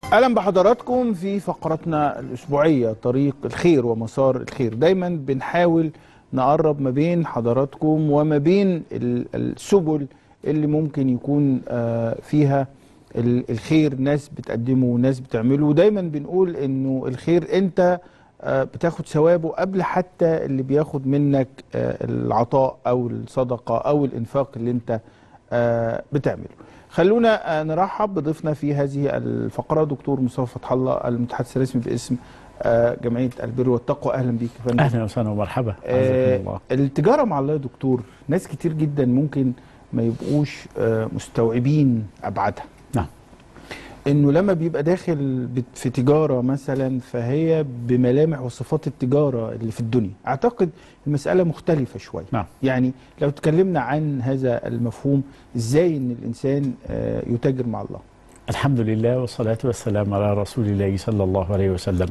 اهلا بحضراتكم في فقرتنا الاسبوعيه طريق الخير ومسار الخير دايما بنحاول نقرب ما بين حضراتكم وما بين ال- السبل اللي ممكن يكون آه، فيها ال- الخير ناس بتقدمه وناس بتعمله ودايما بنقول انه الخير انت آه، بتاخد ثوابه قبل حتى اللي بياخد منك آه، العطاء او الصدقه او الانفاق اللي انت آه، بتعمله خلونا آه، نرحب بضيفنا في هذه الفقره دكتور مصطفى فتح الله المتحدث الرسمي باسم آه، جمعيه البر والتقوى اهلا بيك يا فندم اهلا وسهلا ومرحبا آه، عزكم الله التجاره مع الله يا دكتور ناس كتير جدا ممكن ما يبقوش آه، مستوعبين ابعادها نعم انه لما بيبقى داخل بت- في تجاره مثلا فهي بملامح وصفات التجاره اللي في الدنيا اعتقد المساله مختلفه شويه نعم. يعني لو تكلمنا عن هذا المفهوم ازاي ان الانسان آه، يتاجر مع الله الحمد لله والصلاة والسلام على رسول الله صلى الله عليه وسلم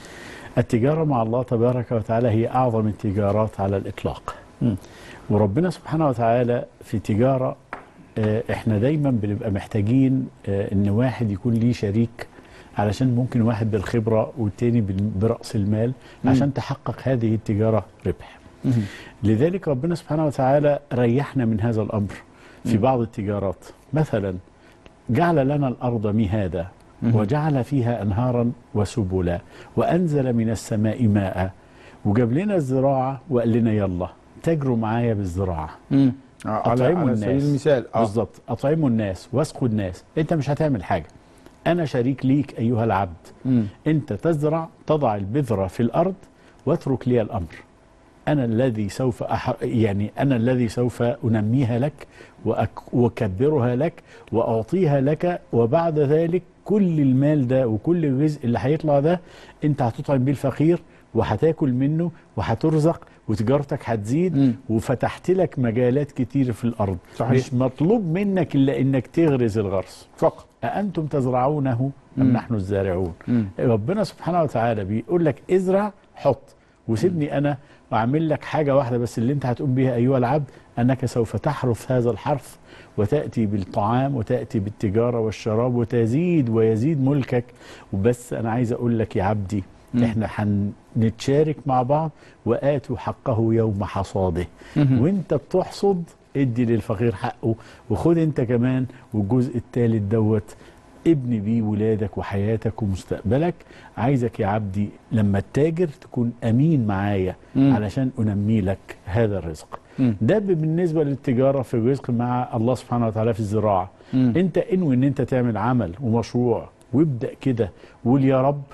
التجارة مع الله تبارك وتعالى هي أعظم التجارات على الإطلاق مم. وربنا سبحانه وتعالى في تجارة آه، احنا دايما بنبقى محتاجين آه، ان واحد يكون ليه شريك علشان ممكن واحد بالخبرة والتاني بال- برأس المال مم. عشان تحقق هذه التجارة ربح لذلك ربنا سبحانه وتعالى ريحنا من هذا الأمر في مم. بعض التجارات مثلا جعل لنا الأرض مهادا مم. وجعل فيها أنهارا وسبلا وأنزل من السماء ماء وجاب لنا الزراعة وقال لنا يلا تجروا معايا بالزراعة مم. آه، على, أطعموا على سبيل الناس. المثال اه بالظبط أطعموا الناس واسقوا الناس أنت مش هتعمل حاجة أنا شريك ليك أيها العبد مم. أنت تزرع تضع البذرة في الأرض واترك لي الأمر أنا الذي سوف أح... يعني أنا الذي سوف أنميها لك وأك... وأكبرها لك وأعطيها لك وبعد ذلك كل المال ده وكل الرزق اللي هيطلع ده أنت هتطعم بيه الفقير وهتاكل منه وهترزق وتجارتك هتزيد مم. وفتحت لك مجالات كتير في الأرض صحيح. مش مطلوب منك إلا إنك تغرز الغرس فقط أأنتم تزرعونه أم مم. نحن الزارعون مم. ربنا سبحانه وتعالى بيقول لك ازرع حط وسيبني انا واعمل لك حاجه واحده بس اللي انت هتقوم بيها ايها العبد انك سوف تحرث هذا الحرث وتاتي بالطعام وتاتي بالتجاره والشراب وتزيد ويزيد ملكك وبس انا عايز اقول لك يا عبدي مم. احنا هنتشارك مع بعض واتوا حقه يوم حصاده مم. وانت بتحصد ادي للفقير حقه وخد انت كمان والجزء الثالث دوت ابني بيه ولادك وحياتك ومستقبلك عايزك يا عبدي لما تتاجر تكون امين معايا مم. علشان انمي لك هذا الرزق مم. ده بالنسبه للتجاره في الرزق مع الله سبحانه وتعالى في الزراعه مم. انت انوي ان انت تعمل عمل ومشروع وابدا كده وقول يا رب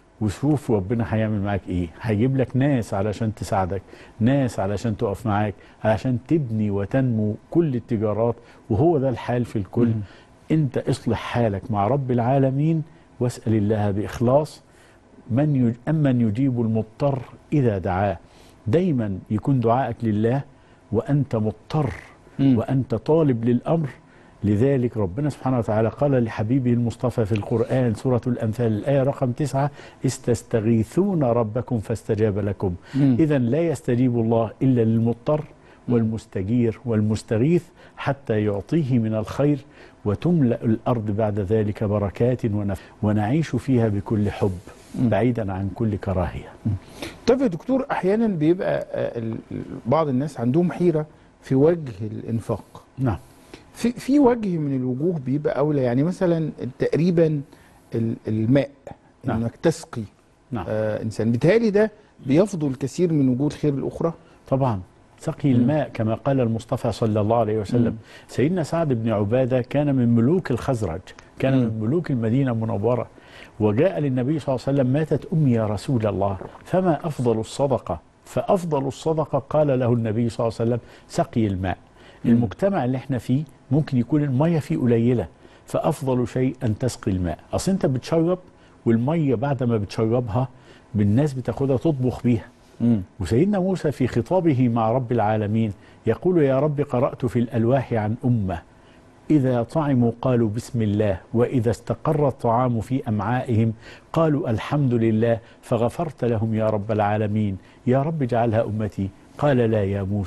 وشوف ربنا هيعمل معاك ايه هيجيب لك ناس علشان تساعدك ناس علشان تقف معاك علشان تبني وتنمو كل التجارات وهو ده الحال في الكل مم. انت اصلح حالك مع رب العالمين واسال الله باخلاص من يج... امن يجيب المضطر اذا دعاه دايما يكون دعائك لله وانت مضطر مم. وأنت طالب للأمر لذلك ربنا سبحانه وتعالى قال لحبيبه المصطفى في القرآن سورة الأنفال الآية رقم تسعة استستغيثون ربكم فاستجاب لكم مم. إذا لا يستجيب الله إلا للمضطر والمستجير والمستغيث حتى يعطيه من الخير وتملأ الأرض بعد ذلك بركات ونف ونعيش فيها بكل حب مم. بعيدا عن كل كراهية طيب يا دكتور احيانا بيبقى آه، ال- ال- بعض الناس عندهم حيره في وجه الانفاق نعم في في وجه من الوجوه بيبقى اولى يعني مثلا تقريبا ال- الماء نعم. انك تسقي نعم آه انسان بيتهيألي ده بيفضل كثير من وجوه الخير الاخرى طبعا سقي مم. الماء كما قال المصطفى صلى الله عليه وسلم مم. سيدنا سعد بن عبادة كان من ملوك الخزرج كان مم. من ملوك المدينة المنورة وجاء للنبي صلى الله عليه وسلم ماتت أمي يا رسول الله فما أفضل الصدقة فأفضل الصدقة قال له النبي صلى الله عليه وسلم سقي الماء مم. المجتمع اللي احنا فيه ممكن يكون المية فيه قليلة فأفضل شيء أن تسقي الماء أصل أنت بتشرب والمية بعد ما بتشربها بالناس بتاخدها تطبخ بيها مم. وسيدنا موسى في خطابه مع رب العالمين يقول يا رب قرأت في الألواح عن أمة إذا طعموا قالوا بسم الله وإذا استقر الطعام في أمعائهم قالوا الحمد لله فغفرت لهم يا رب العالمين يا رب اجعلها أمتي قال لا يا موسى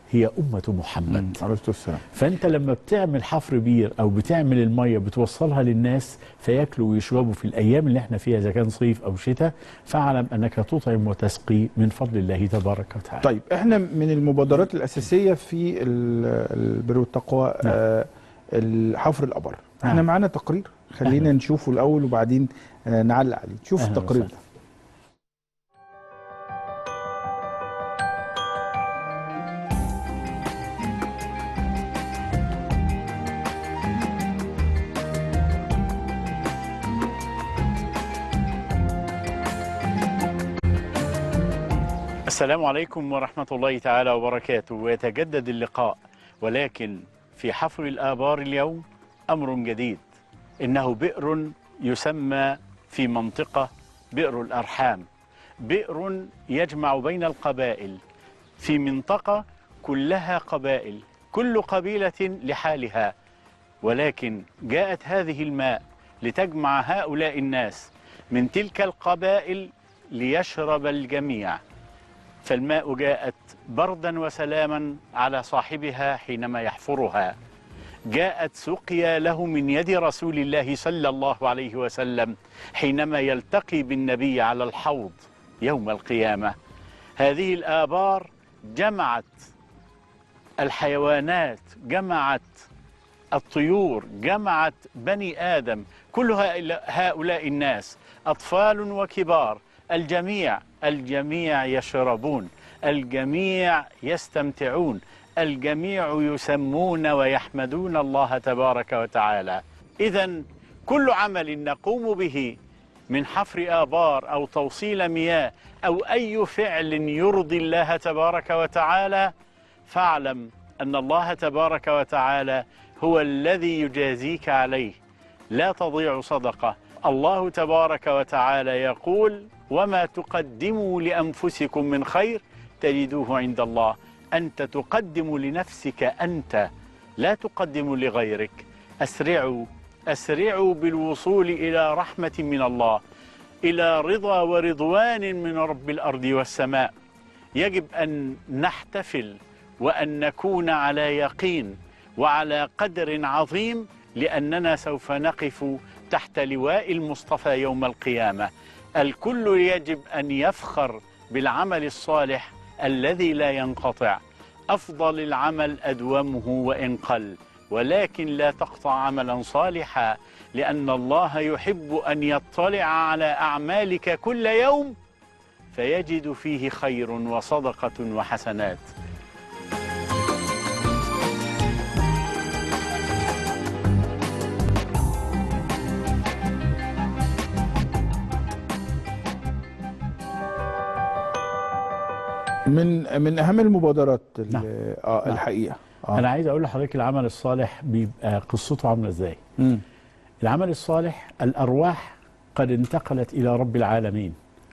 هي أمة محمد عليه الصلاه والسلام فانت لما بتعمل حفر بير او بتعمل الميه بتوصلها للناس فياكلوا ويشربوا في الايام اللي احنا فيها اذا كان صيف او شتاء فاعلم انك تطعم وتسقي من فضل الله تبارك وتعالى. طيب احنا من المبادرات الاساسيه في ال- البر والتقوى نعم. آه، حفر الابر احنا نعم. معانا تقرير خلينا أهلا. نشوفه الاول وبعدين آه، نعلق عليه شوف أهلا التقرير وسهلا. ده السلام عليكم ورحمة الله تعالى وبركاته ويتجدد اللقاء ولكن في حفر الآبار اليوم أمر جديد إنه بئر يسمى في منطقة بئر الأرحام بئر يجمع بين القبائل في منطقة كلها قبائل كل قبيلة لحالها ولكن جاءت هذه الماء لتجمع هؤلاء الناس من تلك القبائل ليشرب الجميع فالماء جاءت بردا وسلاما على صاحبها حينما يحفرها جاءت سقيا له من يد رسول الله صلى الله عليه وسلم حينما يلتقي بالنبي على الحوض يوم القيامة هذه الآبار جمعت الحيوانات جمعت الطيور جمعت بني آدم كل هؤلاء- هؤلاء الناس أطفال وكبار الجميع الجميع يشربون الجميع يستمتعون الجميع يسمون ويحمدون الله تبارك وتعالى إذا كل عمل نقوم به من حفر آبار أو توصيل مياه أو أي فعل يرضي الله تبارك وتعالى فاعلم أن الله تبارك وتعالى هو الذي يجازيك عليه لا تضيع صدقة الله تبارك وتعالى يقول وما تقدموا لأنفسكم من خير تجدوه عند الله أنت تقدم لنفسك أنت لا تقدم لغيرك أسرعوا أسرعوا بالوصول إلى رحمة من الله إلى رضا ورضوان من رب الأرض والسماء يجب أن نحتفل وأن نكون على يقين وعلى قدر عظيم لأننا سوف نقف تحت لواء المصطفى يوم القيامة الكل يجب أن يفخر بالعمل الصالح الذي لا ينقطع أفضل العمل أدومه وإن قل ولكن لا تقطع عملا صالحا لأن الله يحب أن يطلع على أعمالك كل يوم فيجد فيه خير وصدقة وحسنات من من اهم المبادرات ال- نعم. اه نعم. الحقيقه اه أنا عايز أقول لحضرتك العمل الصالح بيبقى قصته عاملة إزاي مم. العمل الصالح الأرواح قد انتقلت إلى رب العالمين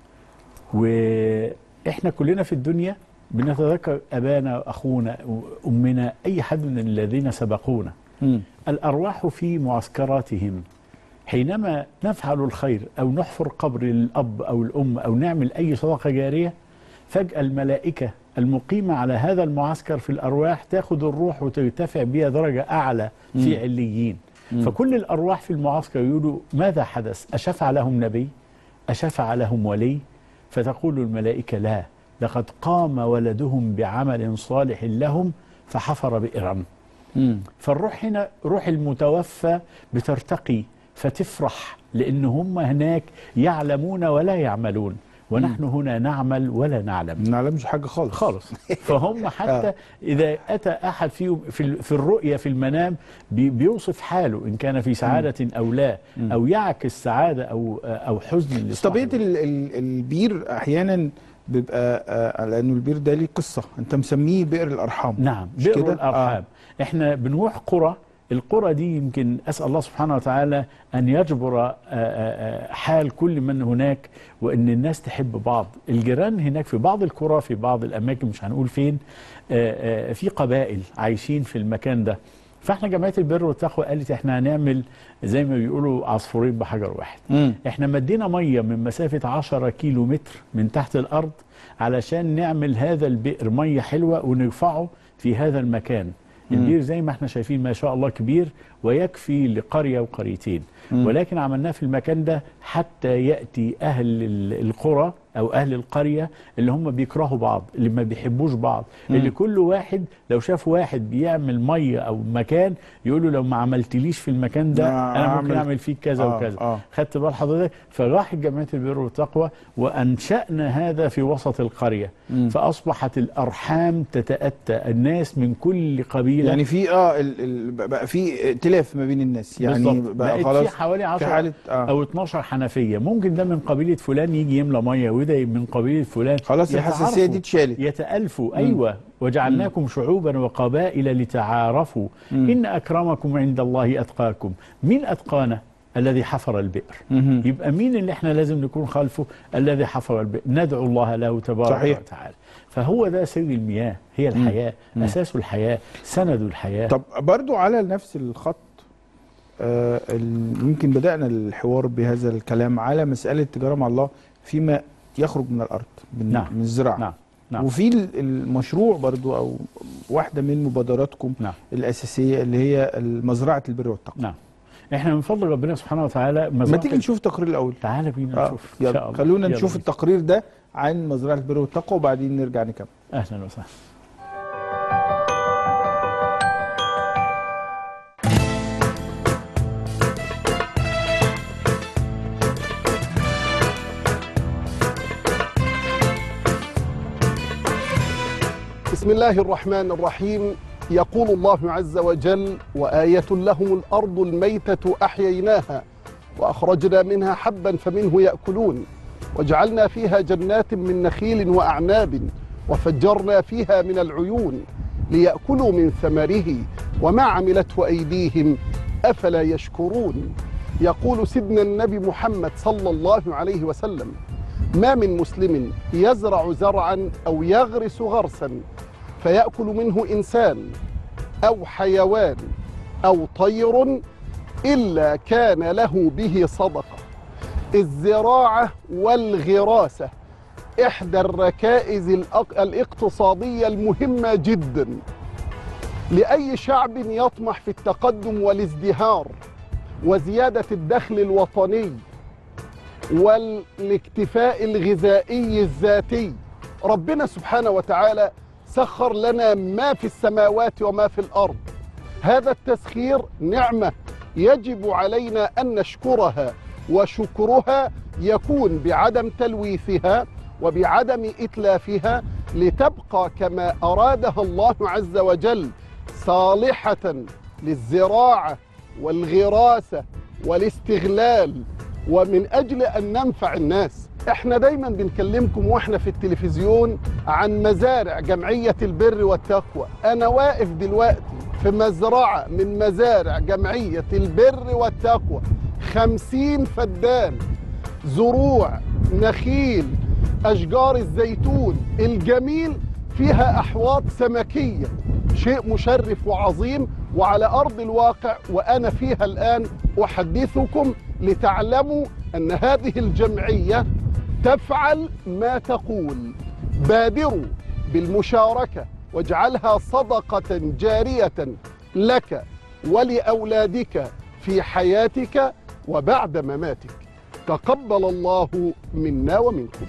وإحنا كلنا في الدنيا بنتذكر أبانا وأخونا وأمنا أي حد من الذين سبقونا مم. الأرواح في معسكراتهم حينما نفعل الخير أو نحفر قبر الأب أو الأم أو نعمل أي صدقة جارية فجأة الملائكة المقيمة على هذا المعسكر في الأرواح تاخد الروح وترتفع بها درجة أعلى في مم. عليين مم. فكل الأرواح في المعسكر يقولوا ماذا حدث أشفع لهم نبي أشفع لهم ولي فتقول الملائكة لا لقد قام ولدهم بعمل صالح لهم فحفر بئرا مم. فالروح هنا روح المتوفى بترتقي فتفرح لأن هم هناك يعلمون ولا يعملون ونحن هنا نعمل ولا نعلم ما نعلمش حاجه خالص خالص فهم حتى آه. إذا أتى أحد فيهم في, ال- في الرؤية في المنام بي- بيوصف حاله إن كان في سعادة أو لا مم. أو يعكس سعادة أو أو حزن بس طبيعه لصاحبه. ال- ال- البير احيانا بيبقى آه لانه البير ده ليه قصه انت مسميه بئر الارحام نعم مش بئر كده؟ الأرحام احنا بنروح قرى القرى دي يمكن أسأل الله سبحانه وتعالى أن يجبر آه، آه، آه، حال كل من هناك وأن الناس تحب بعض الجيران هناك في بعض القرى في بعض الأماكن مش هنقول فين آه، آه، في قبائل عايشين في المكان ده فاحنا جمعية البر والتقوى قالت احنا هنعمل زي ما بيقولوا عصفورين بحجر واحد مم. احنا مدينا ميه من مسافه 10 كيلو متر من تحت الارض علشان نعمل هذا البئر ميه حلوه ونرفعه في هذا المكان البير زي ما احنا شايفين ما شاء الله كبير ويكفي لقرية وقريتين مم. ولكن عملناه في المكان ده حتى يأتي أهل ال- القرى أو أهل القرية اللي هم بيكرهوا بعض اللي ما بيحبوش بعض مم. اللي كل واحد لو شاف واحد بيعمل مية أو مكان يقول له لو ما عملتليش في المكان ده آه، أنا ممكن أعمل- أعمل فيك كذا آه، وكذا آه. خدت بال حضرتك فراحت جمعيه البر والتقوى وانشانا هذا في وسط القريه مم. فاصبحت الارحام تتاتى الناس من كل قبيله يعني في اه ال ال بقى في ائتلاف ما بين الناس يعني بالظبط. بقى بقت خلاص في حوالي في 10 حاله اه او 12 حنفيه ممكن ده من قبيله فلان يجي يملى ميه وده من قبيله فلان خلاص الحساسيه يتعارفوا. دي اتشالت يتألفوا أيوة وجعلناكم شعوبا وقبائل لتعارفوا مم. إن أكرمكم عند الله أتقاكم مين أتقانا الذي حفر البئر مهم. يبقى مين اللي احنا لازم نكون خلفه الذي حفر البئر ندعو الله له تبارك صحيح. وتعالى فهو ده سر المياه هي الحياة مم. أساس الحياة سند الحياة طب برضو على نفس الخط آه ال- يمكن بدأنا الحوار بهذا الكلام على مسألة التجارة مع الله فيما يخرج من الأرض من, نعم. من الزراعة نعم نعم وفي ال- المشروع برضو أو واحدة من مبادراتكم نعم الأساسية اللي هي مزرعة البر والتقوى نعم احنا من فضل ربنا سبحانه وتعالى ما مزرعة تيجي نشوف تقرير الأول تعالى بينا آه نشوف إن شاء يلا الله خلونا يلا نشوف بينا. التقرير ده عن مزرعة البر والتقوى وبعدين نرجع نكمل أهلا وسهلا بسم الله الرحمن الرحيم يقول الله عز وجل وآية لهم الأرض الميتة أحييناها وأخرجنا منها حبا فمنه يأكلون وجعلنا فيها جنات من نخيل وأعناب وفجرنا فيها من العيون ليأكلوا من ثمره وما عملته أيديهم أفلا يشكرون يقول سيدنا النبي محمد صلى الله عليه وسلم ما من مسلم يزرع زرعا أو يغرس غرسا فيأكل منه إنسان أو حيوان أو طير إلا كان له به صدقة الزراعة والغراسة إحدى الركائز الأق- الاقتصادية المهمة جدا لأي شعب يطمح في التقدم والازدهار وزيادة الدخل الوطني والاكتفاء الغذائي الذاتي ربنا سبحانه وتعالى سخر لنا ما في السماوات وما في الارض هذا التسخير نعمه يجب علينا ان نشكرها وشكرها يكون بعدم تلويثها وبعدم اتلافها لتبقى كما ارادها الله عز وجل صالحه للزراعه والغراسه والاستغلال ومن اجل ان ننفع الناس احنا دايما بنكلمكم واحنا في التلفزيون عن مزارع جمعيه البر والتقوى انا واقف دلوقتي في مزرعه من مزارع جمعيه البر والتقوى خمسين فدان زروع نخيل اشجار الزيتون الجميل فيها احواض سمكيه شيء مشرف وعظيم وعلى ارض الواقع وانا فيها الان احدثكم لتعلموا ان هذه الجمعيه تفعل ما تقول بادروا بالمشاركه واجعلها صدقه جاريه لك ولاولادك في حياتك وبعد مماتك تقبل الله منا ومنكم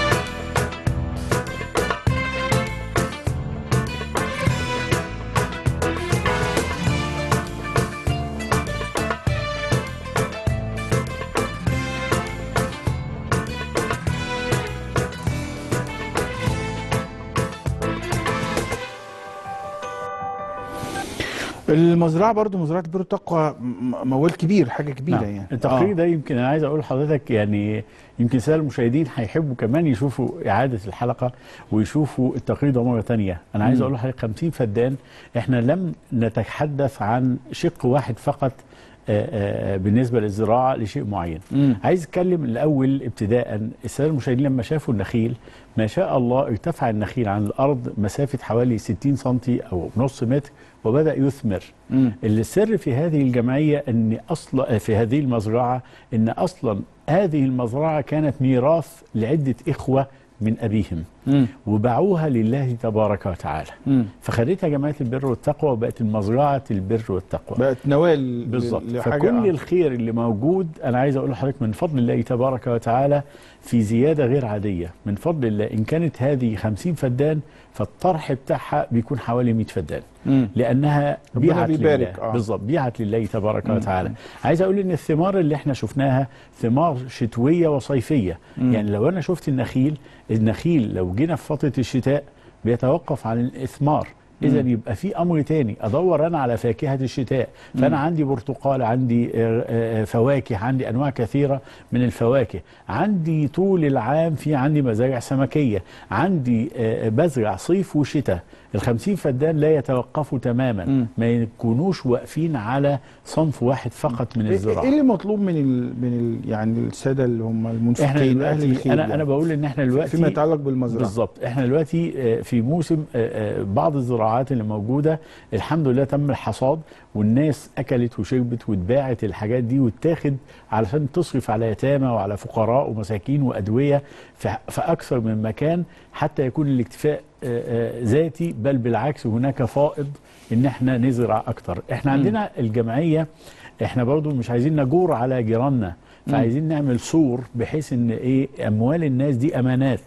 المزرعة برضو مزرعة البر والتقوى م- موال كبير حاجة كبيرة نعم. يعني التقرير آه. ده يمكن انا عايز اقول لحضرتك يعني يمكن الساده المشاهدين هيحبوا كمان يشوفوا اعاده الحلقه ويشوفوا التقرير ده مره ثانيه انا عايز مم. اقول لحضرتك 50 فدان احنا لم نتحدث عن شق واحد فقط آه، آه، بالنسبه للزراعه لشيء معين مم. عايز اتكلم الاول ابتداء الساده المشاهدين لما شافوا النخيل ما شاء الله ارتفع النخيل عن الارض مسافه حوالي 60 سم او نص متر وبدا يثمر مم. السر في هذه الجمعية أن أصلا في هذه المزرعة أن أصلا هذه المزرعة كانت ميراث لعدة إخوة من ابيهم مم. وباعوها لله تبارك وتعالى مم. فخدتها جماعه البر والتقوى وبقت مزرعه البر والتقوى بقت نوال بالظبط لحاجة- فكل آه. الخير اللي موجود انا عايز اقول لحضرتك من فضل الله تبارك وتعالى في زياده غير عاديه من فضل الله ان كانت هذه 50 فدان فالطرح بتاعها بيكون حوالي 100 فدان مم. لانها ربنا بيعت بيبارك، لله آه. بالظبط بيعت لله تبارك مم. وتعالى عايز اقول ان الثمار اللي احنا شفناها ثمار شتويه وصيفيه مم. يعني لو انا شفت النخيل النخيل لو جينا في فتره الشتاء بيتوقف عن الاثمار اذا مم. يبقى في امر تاني ادور انا على فاكهه الشتاء فانا مم. عندي برتقال عندي آه، آه، فواكه عندي انواع كثيره من الفواكه عندي طول العام في عندي مزارع سمكيه عندي آه، بزرع صيف وشتاء الخمسين فدان لا يتوقفوا تماما مم. ما يكونوش واقفين على صنف واحد فقط من ايه الزراعه إيه اللي مطلوب من ال... من ال... يعني الساده اللي هم احنا المنفقين اهل دلوقتي الخير انا يعني. انا بقول ان احنا دلوقتي فيما يتعلق بالمزرعه بالظبط احنا دلوقتي آه، في موسم آه، آه، بعض الزراعات اللي موجوده الحمد لله تم الحصاد والناس اكلت وشربت واتباعت الحاجات دي واتاخد علشان تصرف على يتامى وعلى فقراء ومساكين وادويه في في اكثر من مكان حتى يكون الاكتفاء آه، آه، ذاتي بل بالعكس هناك فائض ان احنا نزرع اكتر احنا مم. عندنا الجمعيه احنا برضو مش عايزين نجور على جيراننا مم. فعايزين نعمل سور بحيث ان ايه اموال الناس دي امانات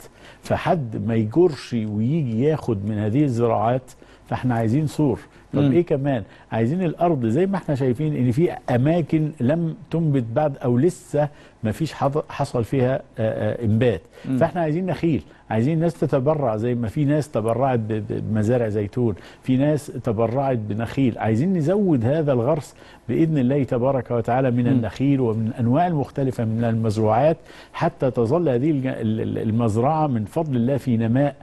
فحد ما يجرش ويجي ياخد من هذه الزراعات فاحنا عايزين سور طب مم. ايه كمان عايزين الارض زي ما احنا شايفين ان في اماكن لم تنبت بعد او لسه ما فيش حض- حصل فيها آه، آه، انبات مم. فاحنا عايزين نخيل عايزين ناس تتبرع زي ما في ناس تبرعت ب- ب- بمزارع زيتون في ناس تبرعت بنخيل عايزين نزود هذا الغرس باذن الله تبارك وتعالى من مم. النخيل ومن الانواع المختلفه من المزروعات حتى تظل هذه الج- ال- ال- المزرعه من فضل الله في نماء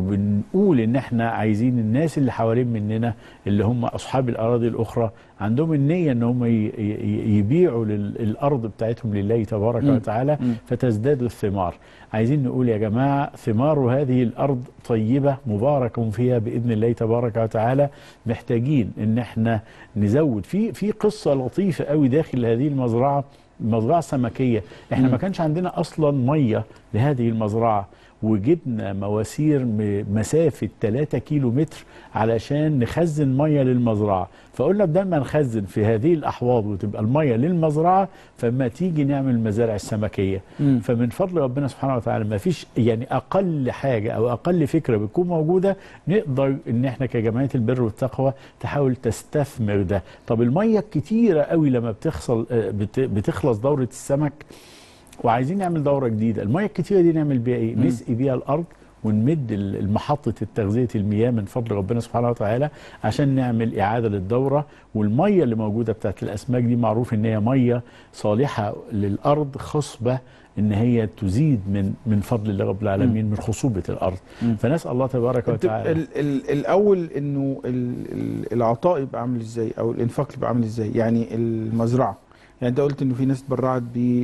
وبنقول ان احنا عايزين الناس اللي حوالين مننا اللي هم اصحاب الاراضي الاخرى عندهم النيه ان هم ي- ي- يبيعوا لل- الارض بتاعتهم لله تبارك مم. وتعالى مم. فتزداد الثمار عايزين نقول يا جماعه ثمار هذه الارض طيبه مبارك فيها باذن الله تبارك وتعالى محتاجين ان احنا نزود في في قصه لطيفه قوي داخل هذه المزرعه مزرعه سمكيه احنا مم. ما كانش عندنا اصلا ميه لهذه المزرعه وجبنا مواسير م- مسافة 3 كيلو متر علشان نخزن مية للمزرعة فقلنا بدل ما نخزن في هذه الأحواض وتبقى المية للمزرعة فما تيجي نعمل مزارع السمكية مم. فمن فضل ربنا سبحانه وتعالى ما فيش يعني أقل حاجة أو أقل فكرة بتكون موجودة نقدر إن إحنا كجمعية البر والتقوى تحاول تستثمر ده طب المية الكتيرة قوي لما بتخصل آه، بت- بتخلص دورة السمك وعايزين نعمل دوره جديده الميه الكتيره دي نعمل بيها ايه مم. نسقي بيها الارض ونمد ال- المحطة التغذية المياه من فضل ربنا سبحانه وتعالى عشان نعمل إعادة للدورة والمية اللي موجودة بتاعت الأسماك دي معروف إن هي مية صالحة للأرض خصبة إن هي تزيد من من فضل الله رب العالمين من خصوبة الأرض مم. فنسأل الله تبارك الت- وتعالى ال ال الاول انه ال ال العطاء يبقى عامل ازاي او الانفاق يبقى عامل ازاي يعني المزرعه يعني انت قلت انه في ناس اتبرعت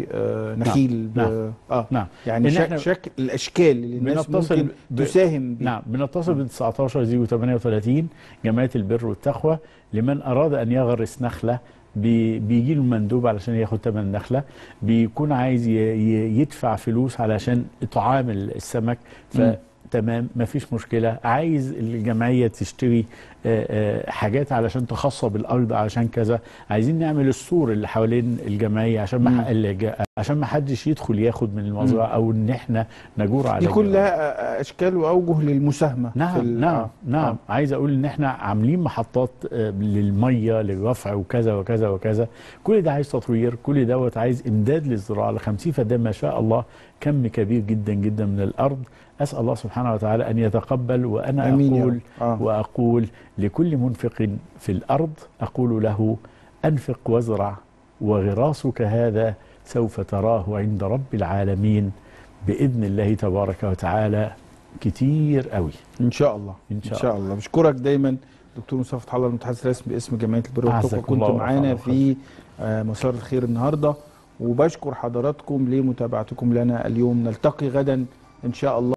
بنخيل نعم. اه نعم يعني إن شك إحنا شكل الاشكال اللي الناس بنتصل ممكن ب- تساهم بيه نعم بنتصل ب 19 زيرو 38 جمعيه البر والتقوى لمن اراد ان يغرس نخله بي- بيجي له مندوب علشان ياخد ثمن النخله بيكون عايز ي- ي- يدفع فلوس علشان اطعام السمك مم. فتمام مفيش مشكله عايز الجمعيه تشتري آه، آه، حاجات علشان تخصب الارض علشان كذا عايزين نعمل السور اللي حوالين الجمعيه عشان مم. ما الج- عشان ما حدش يدخل ياخد من المزرعه او ان احنا نجور على دي الجيران. كلها اشكال واوجه للمساهمه في نعم ال- نعم آه. نعم آه. عايز اقول ان احنا عاملين محطات آه، للميه للرفع وكذا وكذا وكذا كل ده عايز تطوير كل دوت عايز امداد للزراعه ل 50 فدان ما شاء الله كم كبير جدا جدا من الارض اسال الله سبحانه وتعالى ان يتقبل وانا امين يا اقول رب آه. واقول لكل منفق في الارض اقول له انفق وازرع وغراسك هذا سوف تراه عند رب العالمين باذن الله تبارك وتعالى كتير قوي ان شاء الله إن ان شاء شاء الله بشكرك دايما دكتور مصطفى فتح الله المتحدث الرسمي باسم جمعيه البر والتقوى أعزكم كنت الله معانا ورفع في آه، مسار الخير النهارده وبشكر حضراتكم لمتابعتكم لنا اليوم نلتقي غدا ان شاء الله